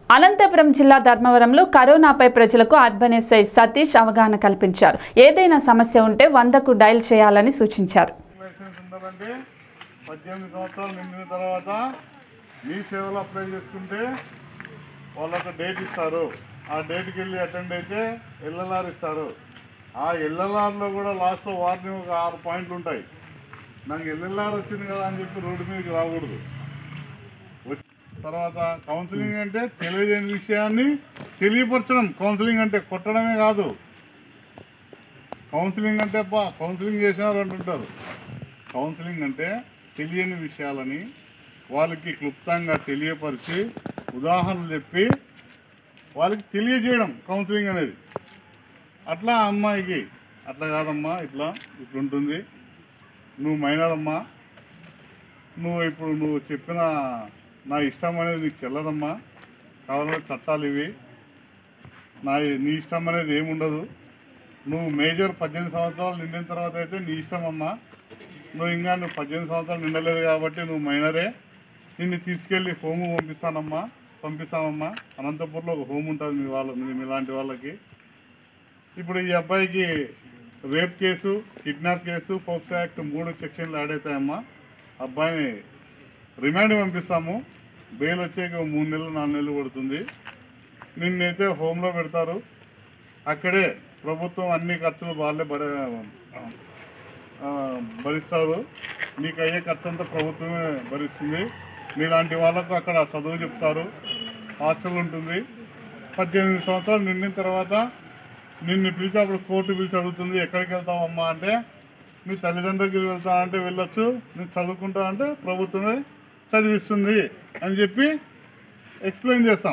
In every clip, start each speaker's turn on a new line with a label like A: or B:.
A: అనంతపురం జిల్లా ధర్మవరంలో కరోనాపై ప్రజలకు అర్బన్ ఎస్ఐ సతీష్ అవగాహన కల్పించారు ఏదైనా సమస్య ఉంటే వందకు డయల్ చేయాలని సూచించారు
B: లైసెన్స్ ఉండాలంటే పద్దెనిమిది సంవత్సరాలు నిండిన తర్వాత మీ సేవలు అప్లై చేసుకుంటే వాళ్ళకు డేట్ ఇస్తారు ఆ డేట్కి వెళ్ళి అటెండ్ అయితే ఎల్ఎల్ఆర్ ఇస్తారు ఆ ఎల్ఎల్ఆర్లో కూడా లాస్ట్లో వారిని ఒక ఆరు పాయింట్లు ఉంటాయి నాకు ఎల్ఎల్ఆర్ వచ్చింది కదా అని చెప్పి రోడ్డు మీదకి రాకూడదు వచ్చి- తర్వాత కౌన్సిలింగ్ అంటే తెలియజేయని విషయాన్ని తెలియపరచడం కౌన్సిలింగ్ అంటే కొట్టడమే కాదు కౌన్సిలింగ్ అంటే అబ్బా కౌన్సిలింగ్ చేసినారు అంటుంటారు కౌన్సిలింగ్ అంటే తెలియని విషయాలని వాళ్ళకి క్లుప్తంగా తెలియపరిచి ఉదాహరణలు చెప్పి వాళ్ళకి తెలియజేయడం కౌన్సిలింగ్ అనేది అట్లా ఆ అమ్మాయికి అట్లా కాదమ్మా ఇట్లా ఇట్లుంటుంది నువ్వు మైనర్ అమ్మా నువ్వు ఇప్పుడు నువ్వు చెప్పిన నా ఇష్టం అనేది నీకు చెల్లదమ్మా కావాలంటే చట్టాలు ఇవి నా నీ ఇష్టం అనేది ఏముండదు నువ్వు మేజర్ పద్దెనిమిది సంవత్సరాలు నిండిన తర్వాత అయితే నీ ఇష్టం అమ్మా నువ్వు ఇంకా నువ్వు పద్దెనిమిది సంవత్సరాలు నిండలేదు కాబట్టి నువ్వు మైనరే నిన్ను తీసుకెళ్ళి హోము పంపిస్తానమ్మా పంపిస్తామమ్మా అనంతపూర్లో ఒక హోమ్ ఉంటుంది మీ వాళ్ళ మీ మీలాంటి వాళ్ళకి ఇప్పుడు ఈ అబ్బాయికి rape case kidnap case POCSO act మూడు సెక్షన్లు యాడ్ అవుతాయమ్మా అబ్బాయిని రిమాండ్ పంపిస్తాము బెయిల్ వచ్చాక ఒక మూడు నెలలు నాలుగు నెలలు పడుతుంది నిన్నైతే హోంలో పెడతారు అక్కడే ప్రభుత్వం అన్ని ఖర్చులు వాళ్ళే భర ఆ, భరిస్తారు మీకు అయ్యే ఖర్చు అంతా ప్రభుత్వమే భరిస్తుంది మీలాంటి వాళ్ళకు అక్కడ చదువు చెప్తారు హాస్టల్ ఉంటుంది పద్దెనిమిది సంవత్సరాలు నిండిన తర్వాత నిన్ను పిలిచి అప్పుడు కోర్టు పిలిచి అడుగుతుంది ఎక్కడికి వెళ్తావమ్మా అంటే మీ తల్లిదండ్రులకి వెళ్తా అంటే వెళ్ళొచ్చు నేను చదువుకుంటా అంటే ప్రభుత్వమే చదివిస్తుంది అని చెప్పి ఎక్స్ప్లెయిన్ చేస్తాం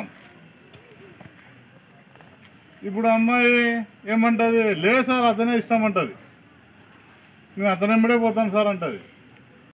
B: ఇప్పుడు అమ్మాయి ఏమంటది లే సార్ అతనే ఇష్టం అంటది నేను అతనెంబడే పోతాను సార్ అంటది